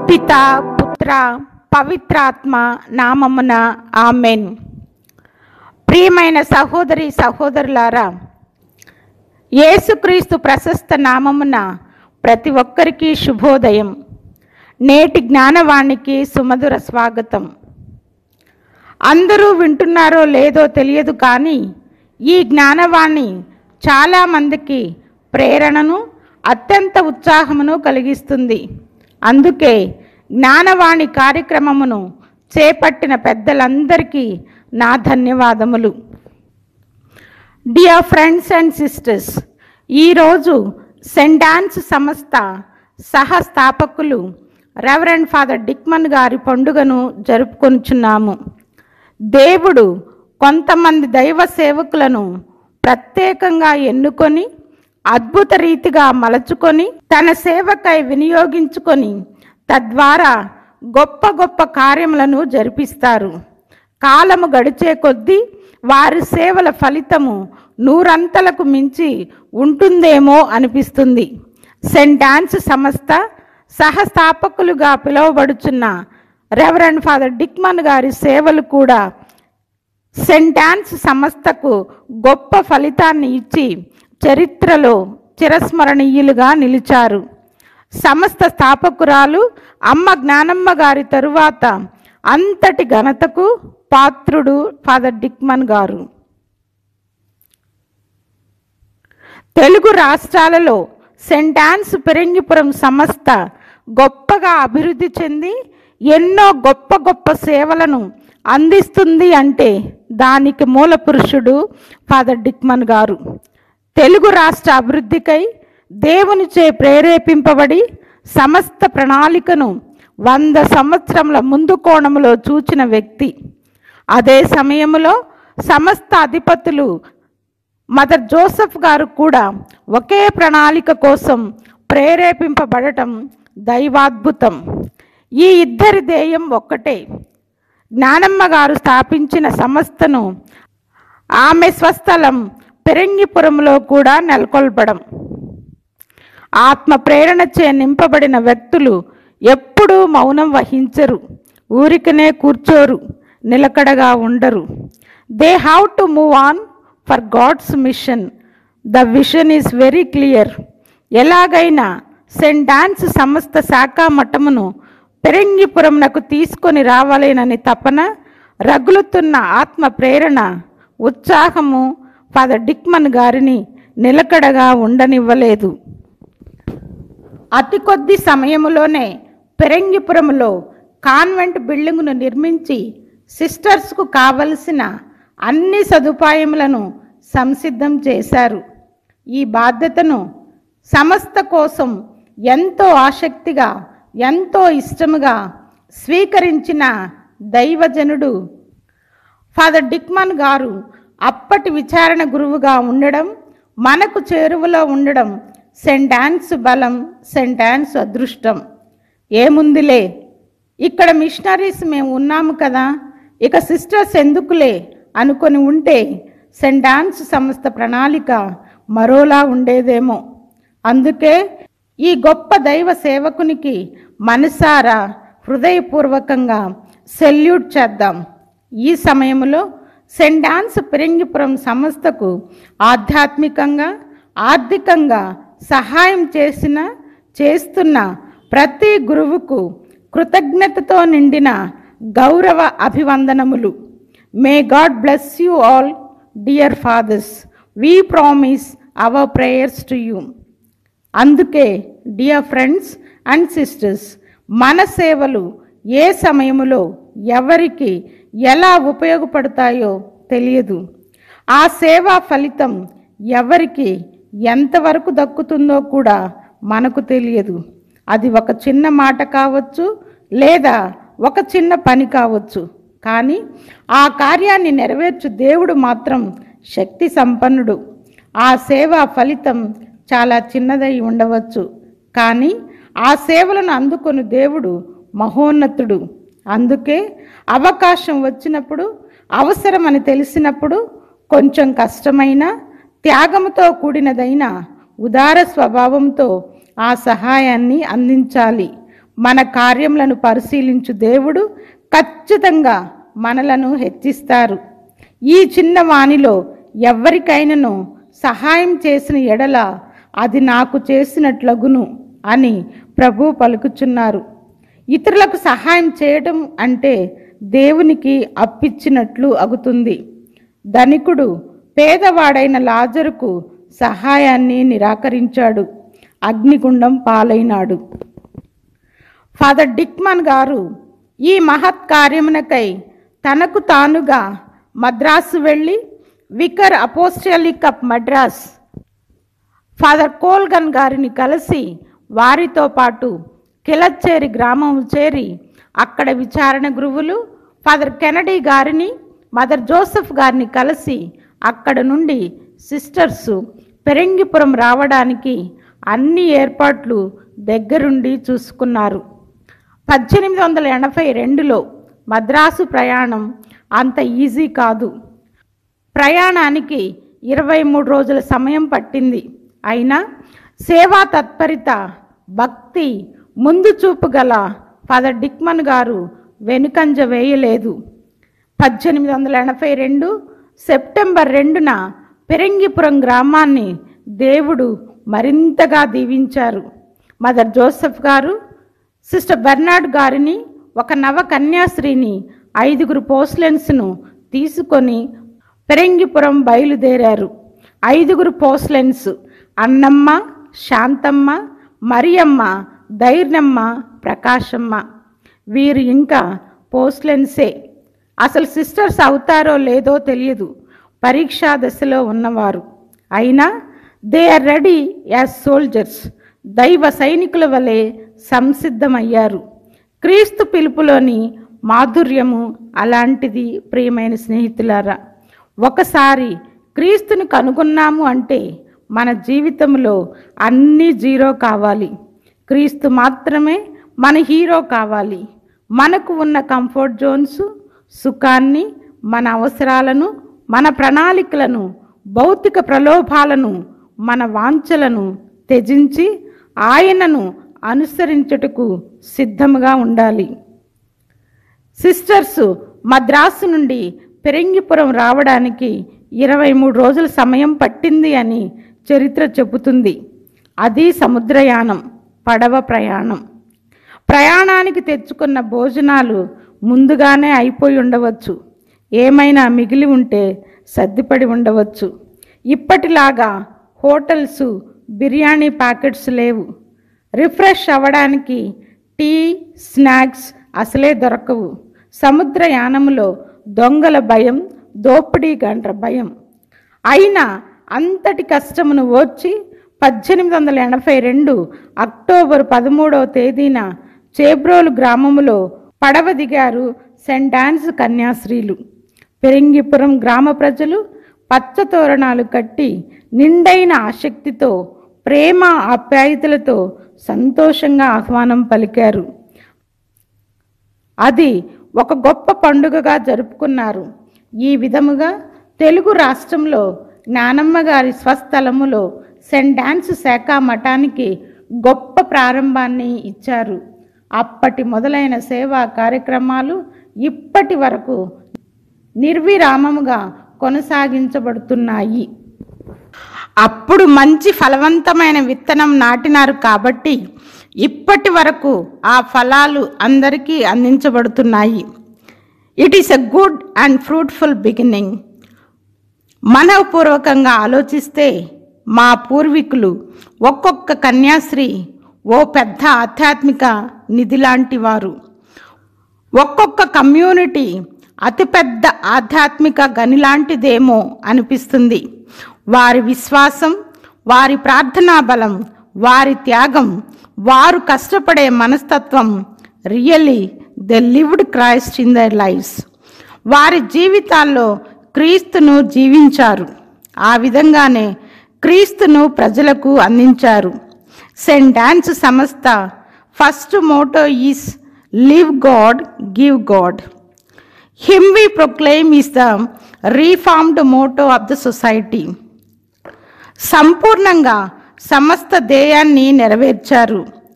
పిత పుత్ర పవిత్రాత్మ నామమున ఆమెన్ ప్రియమైన సహోదరి సహోదరులారా యేసుక్రీస్తు ప్రశస్త నామమున ప్రతి ఒక్కరికి శుభోదయం నేటి జ్ఞానవాణికి సుమధుర స్వాగతం అందరూ వింటున్నారో లేదో తెలియదు కానీ ఈ జ్ఞానవాణి చాలామందికి ప్రేరణను అత్యంత ఉత్సాహమును కలిగిస్తుంది అందుకే జ్ఞానవాణి కార్యక్రమమును చేపట్టిన పెద్దలందరికీ నా ధన్యవాదములు డియర్ ఫ్రెండ్స్ అండ్ సిస్టర్స్ ఈరోజు సెండాన్స్ సంస్థ సహస్థాపకులు రెవరెండ్ ఫాదర్ డిక్మన్ గారి పండుగను జరుపుకొనుచున్నాము దేవుడు కొంతమంది దైవ సేవకులను ప్రత్యేకంగా ఎన్నుకొని అద్భుత రీతిగా మలచుకొని తన సేవకై వినియోగించుకొని తద్వారా గొప్ప గొప్ప కార్యములను జరిపిస్తారు కాలము గడిచే కొద్దీ వారి సేవల ఫలితము నూరంతలకు మించి ఉంటుందేమో అనిపిస్తుంది సెంట్ డాన్స్ సంస్థ సహస్థాపకులుగా పిలువబడుచున్న రెవరెండ్ ఫాదర్ డిక్మన్ గారి సేవలు కూడా సెంట్ డాన్స్ సంస్థకు గొప్ప ఫలితాన్ని ఇచ్చి చరిత్రలో చిరస్మరణీయులుగా నిలిచారు సంస్థ స్థాపకురాలు అమ్మ జ్ఞానమ్మ గారి తరువాత అంతటి ఘనతకు పాత్రుడు ఫాదర్ డిక్మన్ గారు తెలుగు రాష్ట్రాలలో సెంట్ ఆన్స్ పెరంగిపురం సంస్థ గొప్పగా అభివృద్ధి చెంది ఎన్నో గొప్ప గొప్ప సేవలను అందిస్తుంది అంటే దానికి మూల పురుషుడు ఫాదర్ డిక్మన్ గారు తెలుగు రాష్ట్ర అభివృద్ధికై దేవునిచే ప్రేరేపింపబడి సమస్త ప్రణాళికను వంద సంవత్సరముల ముందు కోణములో చూచిన వ్యక్తి అదే సమయంలో సమస్త అధిపతులు మదర్ జోసెఫ్ గారు కూడా ఒకే ప్రణాళిక కోసం ప్రేరేపింపబడటం దైవాద్భుతం ఈ ఇద్దరి ధ్యేయం ఒక్కటే జ్ఞానమ్మ గారు స్థాపించిన సంస్థను ఆమె స్వస్థలం పెరంగిపురంలో కూడా నెలకొల్పడం ఆత్మ ప్రేరణచే నింపబడిన వ్యక్తులు ఎప్పుడూ మౌనం వహించరు ఊరికనే కూర్చోరు నిలకడగా ఉండరు they have to move on for God's mission the vision is very clear ఎలాగైనా సెంట్ డాన్స్ సంస్థ శాఖ మఠమును పెరంగిపురంనకు తీసుకొని రావాలేనని తపన రగులుతున్న ఆత్మ ప్రేరణ ఉత్సాహము ఫాదర్ డిక్మన్ గారిని నిలకడగా ఉండనివ్వలేదు అతి కొద్ది సమయములోనే పెరంగిపురంలో కాన్వెంట్ బిల్డింగును నిర్మించి సిస్టర్స్కు కావలసిన అన్ని సదుపాయములను సంసిద్ధం చేశారు ఈ బాధ్యతను సంస్థ కోసం ఎంతో ఆసక్తిగా ఎంతో ఇష్టముగా స్వీకరించిన దైవజనుడు ఫాదర్ డిక్మన్ గారు అప్పటి విచారణ గురువుగా ఉండడం మనకు చేరువలో ఉండడం సెంట్ ఆన్స్ బలం సెంట్ ఆన్స్ అదృష్టం ఏముందిలే ఇక్కడ మిషనరీస్ మేము ఉన్నాము కదా ఇక సిస్టర్స్ ఎందుకులే అనుకొని ఉంటే సెంట్ ఆన్స్ సంస్థ ప్రణాళిక మరోలా ఉండేదేమో అందుకే ఈ గొప్ప దైవ సేవకునికి మనసారా హృదయపూర్వకంగా సెల్యూట్ చేద్దాం ఈ సమయంలో సెంట్ డాన్స్ పెరింగిపురం సంస్థకు ఆధ్యాత్మికంగా ఆర్థికంగా సహాయం చేసిన చేస్తున్న ప్రతి గురువుకు కృతజ్ఞతతో నిండిన గౌరవ అభివందనములు may God bless you all dear fathers we promise our prayers to you అందుకే డియర్ ఫ్రెండ్స్ అండ్ సిస్టర్స్ మన సేవలు ఏ సమయములో ఎవరికి ఎలా ఉపయోగపడతాయో తెలియదు ఆ సేవా ఫలితం ఎవరికి ఎంతవరకు దక్కుతుందో కూడా మనకు తెలియదు అది ఒక చిన్న మాట కావచ్చు లేదా ఒక చిన్న పని కావచ్చు కానీ ఆ కార్యాన్ని నెరవేర్చు దేవుడు మాత్రం శక్తి సంపన్నుడు ఆ సేవా ఫలితం చాలా చిన్నదై ఉండవచ్చు కానీ ఆ సేవలను అందుకొని దేవుడు మహోన్నతుడు అందుకే అవకాశం వచ్చినప్పుడు అవసరమని తెలిసినప్పుడు కొంచెం కష్టమైన త్యాగముతో కూడినదైన ఉదార స్వభావంతో ఆ సహాయాన్ని అందించాలి మన కార్యములను పరిశీలించు దేవుడు ఖచ్చితంగా మనలను హెచ్చిస్తారు ఈ చిన్న వాణిలో ఎవరికైనాను సహాయం చేసిన ఎడల అది నాకు చేసినట్లగును అని ప్రభు పలుకుచున్నారు ఇతరులకు సహాయం చేయడం అంటే దేవునికి అప్పిచ్చినట్లు అగుతుంది ధనికుడు పేదవాడైన లాజరుకు సహాయాన్ని నిరాకరించాడు అగ్నిగుండం పాలైనాడు ఫాదర్ డిక్మన్ గారు ఈ మహత్ కార్యమునకై తనకు తానుగా మద్రాసు వెళ్ళి vicar apostolic of Madras father Colgan గారిని కలిసి వారితో పాటు కిలచ్చేరి గ్రామం చేరి అక్కడ విచారణ గురువులు ఫాదర్ కెనడీ గారిని మదర్ జోసెఫ్ గారిని కలిసి అక్కడ నుండి సిస్టర్స్ పెరంగిపురం రావడానికి అన్ని ఏర్పాట్లు దగ్గరుండి చూసుకున్నారు పద్దెనిమిది వందల ఎనభై రెండులో మద్రాసు ప్రయాణం అంత ఈజీ కాదు ప్రయాణానికి ఇరవై మూడు రోజుల సమయం పట్టింది అయినా సేవా తత్పరత భక్తి ముందు చూపు గల ఫాదర్ డిక్మన్ గారు వెనుకంజ వేయలేదు పద్దెనిమిది వందల ఎనభై రెండు సెప్టెంబర్ రెండున పెరంగిపురం గ్రామాన్ని దేవుడు మరింతగా దీవించారు మదర్ జోసెఫ్ గారు సిస్టర్ బెర్నాడ్ గారిని ఒక నవ కన్యాశ్రీని ఐదుగురు పోస్లెన్స్ను తీసుకొని పెరంగిపురం బయలుదేరారు ఐదుగురు పోస్లెన్స్ అన్నమ్మ శాంతమ్మ మరియమ్మ ధైర్యమ్మ ప్రకాశమ్మ వీరు ఇంకా పోస్లెన్సే అసలు సిస్టర్స్ అవుతారో లేదో తెలియదు పరీక్షా దశలో ఉన్నవారు అయినా they are ready as soldiers దైవ సైనికుల వలె సంసిద్ధమయ్యారు క్రీస్తు పిలుపులోని మాధుర్యము అలాంటిది ప్రియమైన స్నేహితులారా ఒకసారి క్రీస్తుని కనుగొన్నాము అంటే మన జీవితంలో అన్నీ జీరో కావాలి క్రీస్తు మాత్రమే మన హీరో కావాలి మనకు ఉన్న కంఫర్ట్ జోన్స్ సుఖాన్ని మన అవసరాలను మన ప్రణాళికలను భౌతిక ప్రలోభాలను మన వాంఛలను త్యజించి ఆయనను అనుసరించుటకు సిద్ధముగా ఉండాలి సిస్టర్స్ మద్రాసు నుండి పెరంగిపురం రావడానికి ఇరవై మూడు రోజుల సమయం పట్టింది అని చరిత్ర చెబుతుంది అది సముద్రయానం పడవ ప్రయాణం ప్రయాణానికి తెచ్చుకున్న భోజనాలు ముందుగానే అయిపోయి ఉండవచ్చు ఏమైనా మిగిలి ఉంటే సర్దిపడి ఉండవచ్చు ఇప్పటిలాగా హోటల్స్ బిర్యానీ ప్యాకెట్స్ లేవు రిఫ్రెష్ అవ్వడానికి టీ స్నాక్స్ అసలే దొరకవు సముద్రయానములో దొంగల భయం దోపిడీ గండ్ర భయం అయినా అంతటి కష్టమును ఓర్చి పద్దెనిమిది వందల ఎనభై రెండు అక్టోబర్ పదమూడవ తేదీన చేబ్రోలు గ్రామములో పడవ దిగారు సెంట్ ఆన్స్ కన్యాశ్రీలు పెరింగిపురం గ్రామ ప్రజలు పచ్చ తోరణాలు కట్టి నిండైన ఆసక్తితో ప్రేమ ఆప్యాయతలతో సంతోషంగా ఆహ్వానం పలికారు అది ఒక గొప్ప పండుగగా జరుపుకున్నారు ఈ విధముగా తెలుగు రాష్ట్రంలో జ్ఞానమ్మ గారి స్వస్థలములో సెంట్ డాన్స్ శాఖ మఠానికి గొప్ప ప్రారంభాన్ని ఇచ్చారు అప్పటి మొదలైన సేవా కార్యక్రమాలు ఇప్పటి వరకు నిర్విరామముగా కొనసాగించబడుతున్నాయి అప్పుడు మంచి ఫలవంతమైన విత్తనం నాటినారు కాబట్టి ఇప్పటి వరకు ఆ ఫలాలు అందరికీ అందించబడుతున్నాయి it is a good and fruitful beginning మనవపూర్వకంగా ఆలోచిస్తే మా పూర్వీకులు ఒక్కొక్క కన్యాశ్రీ ఓ పెద్ద ఆధ్యాత్మిక నిధి లాంటి వారు ఒక్కొక్క కమ్యూనిటీ అతిపెద్ద ఆధ్యాత్మిక గని లాంటిదేమో అనిపిస్తుంది వారి విశ్వాసం వారి ప్రార్థనా బలం వారి త్యాగం వారు కష్టపడే మనస్తత్వం really the lived Christ in their lives వారి జీవితాల్లో క్రీస్తును జీవించారు ఆ విధంగానే క్రీస్తును ప్రజలకు అందించారు సెంట్ డాన్స్ సంస్థ first motto is live God give God him we proclaim is the reformed motto of the society సంపూర్ణంగా సమస్త ధ్యేయాన్ని నెరవేర్చారు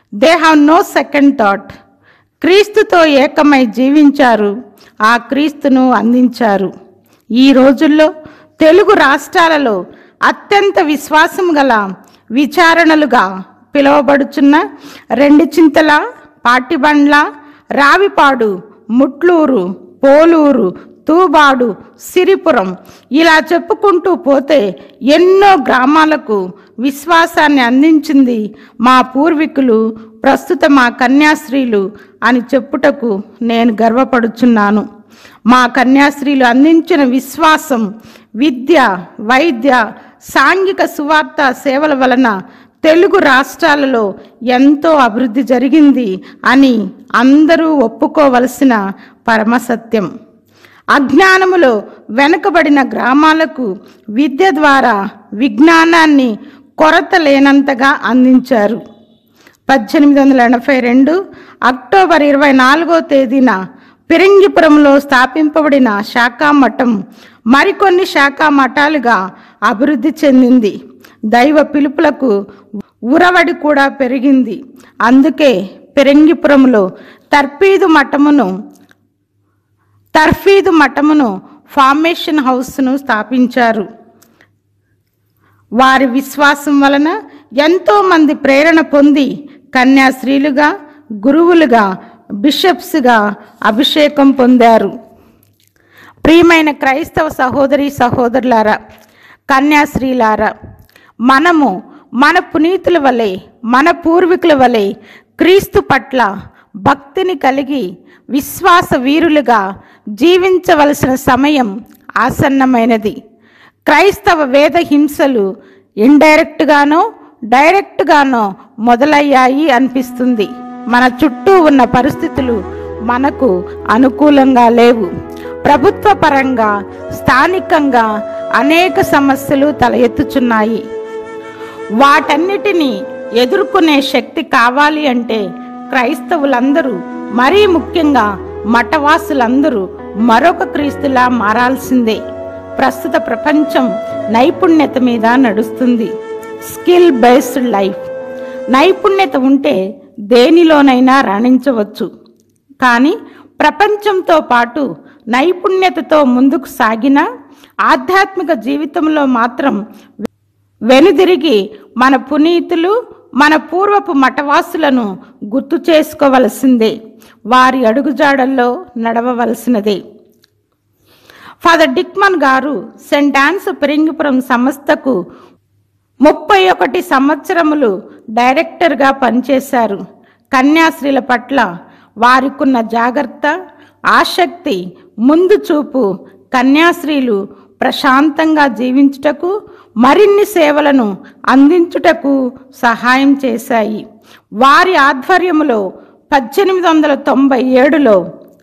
they have no second thought క్రీస్తుతో ఏకమై జీవించారు ఆ క్రీస్తును అందించారు ఈ రోజుల్లో తెలుగు రాష్ట్రాలలో అత్యంత విశ్వాసం గల విచారణలుగా పిలువబడుచున్న రెండు చింతల పాటిబండ్ల రావిపాడు ముట్లూరు పోలూరు తూబాడు సిరిపురం ఇలా చెప్పుకుంటూ పోతే ఎన్నో గ్రామాలకు విశ్వాసాన్ని అందించింది మా పూర్వీకులు ప్రస్తుత మా కన్యాశ్రీలు అని చెప్పుటకు నేను గర్వపడుచున్నాను మా కన్యాశ్రీలు అందించిన విశ్వాసం విద్య వైద్య సాంఘిక సువార్త సేవల వలన తెలుగు రాష్ట్రాలలో ఎంతో అభివృద్ధి జరిగింది అని అందరూ ఒప్పుకోవలసిన పరమసత్యం అజ్ఞానములో వెనుకబడిన గ్రామాలకు విద్య ద్వారా విజ్ఞానాన్ని కొరత లేనంతగా అందించారు పద్దెనిమిది వందల ఎనభై రెండు అక్టోబర్ ఇరవై నాలుగో తేదీన పిరంగిపురంలో స్థాపింపబడిన శాఖా మఠం మరికొన్ని శాఖా మఠాలుగా అభివృద్ధి చెందింది దైవ పిలుపులకు ఉరవడి కూడా పెరిగింది అందుకే పిరంగిపురంలో తర్పీదు మఠమును తర్ఫీదు మఠమును ఫార్మేషన్ హౌస్ను స్థాపించారు వారి విశ్వాసం వలన ఎంతో మంది ప్రేరణ పొంది కన్యాశ్రీలుగా గురువులుగా బిషప్స్గా అభిషేకం పొందారు ప్రియమైన క్రైస్తవ సహోదరి సహోదరులారా కన్యాశ్రీలారా మనము మన పునీతుల వలె మన పూర్వీకుల వలె క్రీస్తు పట్ల భక్తిని కలిగి విశ్వాస వీరులుగా జీవించవలసిన సమయం ఆసన్నమైనది క్రైస్తవ వేద హింసలు ఇండైరెక్ట్గానో డైరెక్ట్గానో మొదలయ్యాయి అనిపిస్తుంది మన చుట్టూ ఉన్న పరిస్థితులు మనకు అనుకూలంగా లేవు ప్రభుత్వ పరంగా స్థానికంగా అనేక సమస్యలు తల ఎత్తుచున్నాయి వాటన్నిటినీ ఎదుర్కొనే శక్తి కావాలి అంటే క్రైస్తవులందరూ మరీ ముఖ్యంగా మఠవాసులందరూ మరొక క్రీస్తులా మారాల్సిందే ప్రస్తుత ప్రపంచం నైపుణ్యత మీద నడుస్తుంది స్కిల్ బేస్డ్ లైఫ్ నైపుణ్యత ఉంటే దేనిలోనైనా రాణించవచ్చు కానీ ప్రపంచంతో పాటు నైపుణ్యతతో ముందుకు సాగిన ఆధ్యాత్మిక జీవితంలో మాత్రం వెనుదిరిగి మన పునీతులు మన పూర్వపు మఠవాసులను గుర్తు చేసుకోవలసిందే వారి అడుగుజాడల్లో నడవవలసినదే ఫాదర్ డిక్మన్ గారు సెంట్ ఆన్స్ పెరింగిపురం సంస్థకు ముప్పై ఒకటి సంవత్సరములు డైరెక్టర్గా పనిచేశారు కన్యాశ్రీల పట్ల వారికున్న జాగ్రత్త ఆసక్తి ముందు చూపు కన్యాశ్రీలు ప్రశాంతంగా జీవించుటకు మరిన్ని సేవలను అందించుటకు సహాయం చేశాయి వారి ఆధ్వర్యములో పద్దెనిమిది వందల తొంభై ఏడులో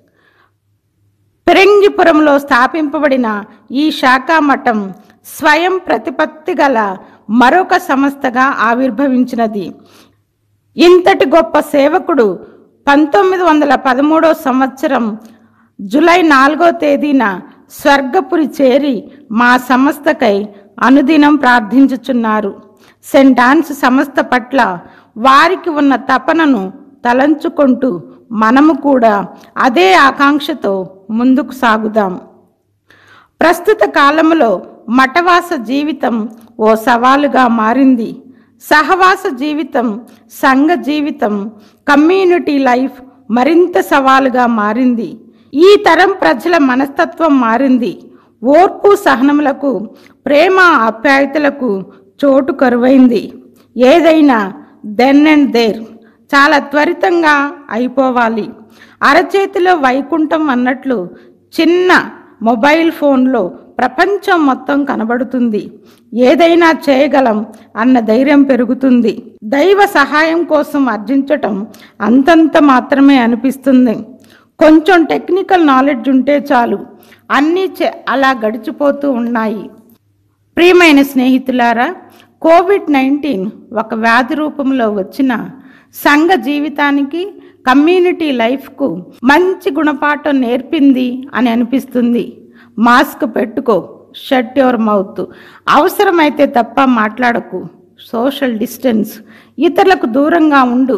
పెరంగిపురంలో స్థాపింపబడిన ఈ శాఖా మఠం స్వయం ప్రతిపత్తి గల మరొక సంస్థగా ఆవిర్భవించినది ఇంతటి గొప్ప సేవకుడు పంతొమ్మిది వందల పదమూడో సంవత్సరం జులై నాలుగో తేదీన స్వర్గపురి చేరి మా సంస్థకై అనుదినం ప్రార్థించుచున్నారు సెంట్ ఆన్స్ సంస్థ పట్ల వారికి ఉన్న తపనను తలంచుకుంటూ మనము కూడా అదే ఆకాంక్షతో ముందుకు సాగుదాం ప్రస్తుత కాలంలో మఠవాస జీవితం ఓ సవాలుగా మారింది సహవాస జీవితం సంఘ జీవితం కమ్యూనిటీ లైఫ్ మరింత సవాలుగా మారింది ఈ తరం ప్రజల మనస్తత్వం మారింది ఓర్పు సహనములకు ప్రేమ ఆప్యాయతలకు చోటు కరువైంది ఏదైనా దెన్ అండ్ దేర్ చాలా త్వరితంగా అయిపోవాలి అరచేతిలో వైకుంఠం అన్నట్లు చిన్న మొబైల్ ఫోన్లో ప్రపంచం మొత్తం కనబడుతుంది ఏదైనా చేయగలం అన్న ధైర్యం పెరుగుతుంది దైవ సహాయం కోసం అర్జించటం అంతంత మాత్రమే అనిపిస్తుంది కొంచెం టెక్నికల్ నాలెడ్జ్ ఉంటే చాలు అన్నీ చే- అలా గడిచిపోతూ ఉన్నాయి ప్రియమైన స్నేహితులారా కోవిడ్ నైన్టీన్ ఒక వ్యాధి రూపంలో వచ్చిన సంఘ జీవితానికి కమ్యూనిటీ లైఫ్కు మంచి గుణపాఠం నేర్పింది అని అనిపిస్తుంది మాస్క్ పెట్టుకో షట్ యువర్ మౌత్ అవసరమైతే తప్ప మాట్లాడకు సోషల్ డిస్టెన్స్ ఇతరులకు దూరంగా ఉండు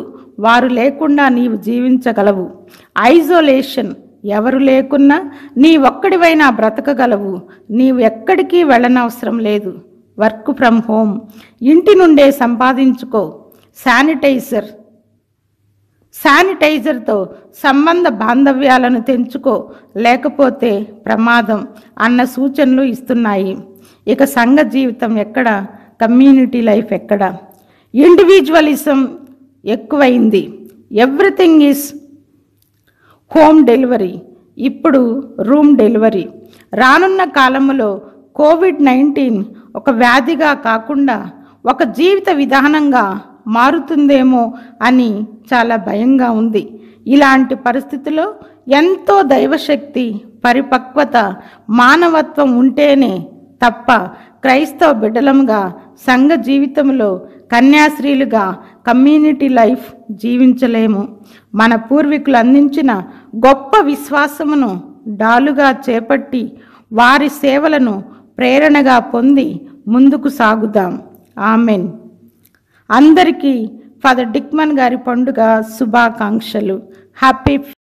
వారు లేకుండా నీవు జీవించగలవు ఐజోలేషన్ ఎవరు లేకున్నా నీ ఒక్కడివైనా బ్రతకగలవు నీవు ఎక్కడికి వెళ్ళనవసరం లేదు వర్క్ ఫ్రమ్ హోమ్ ఇంటి నుండే సంపాదించుకో శానిటైజర్ శానిటైజర్తో సంబంధ బాంధవ్యాలను తెంచుకో లేకపోతే ప్రమాదం అన్న సూచనలు ఇస్తున్నాయి ఇక సంఘ జీవితం ఎక్కడ కమ్యూనిటీ లైఫ్ ఎక్కడ ఇండివిజువలిజం ఎక్కువైంది ఎవ్రీథింగ్ ఈజ్ హోమ్ డెలివరీ ఇప్పుడు రూమ్ డెలివరీ రానున్న కాలంలో కోవిడ్ నైన్టీన్ ఒక వ్యాధిగా కాకుండా ఒక జీవిత విధానంగా మారుతుందేమో అని చాలా భయంగా ఉంది ఇలాంటి పరిస్థితిలో ఎంతో దైవశక్తి పరిపక్వత మానవత్వం ఉంటేనే తప్ప క్రైస్తవ బిడ్డలంగా సంఘ జీవితంలో కన్యాశ్రీలుగా కమ్యూనిటీ లైఫ్ జీవించలేము మన పూర్వీకులు అందించిన గొప్ప విశ్వాసమును డాలుగా చేపట్టి వారి సేవలను ప్రేరణగా పొంది ముందుకు సాగుదాం ఆమెన్ అందరికీ ఫాదర్ డిక్మన్ గారి పండుగ శుభాకాంక్షలు హ్యాపీ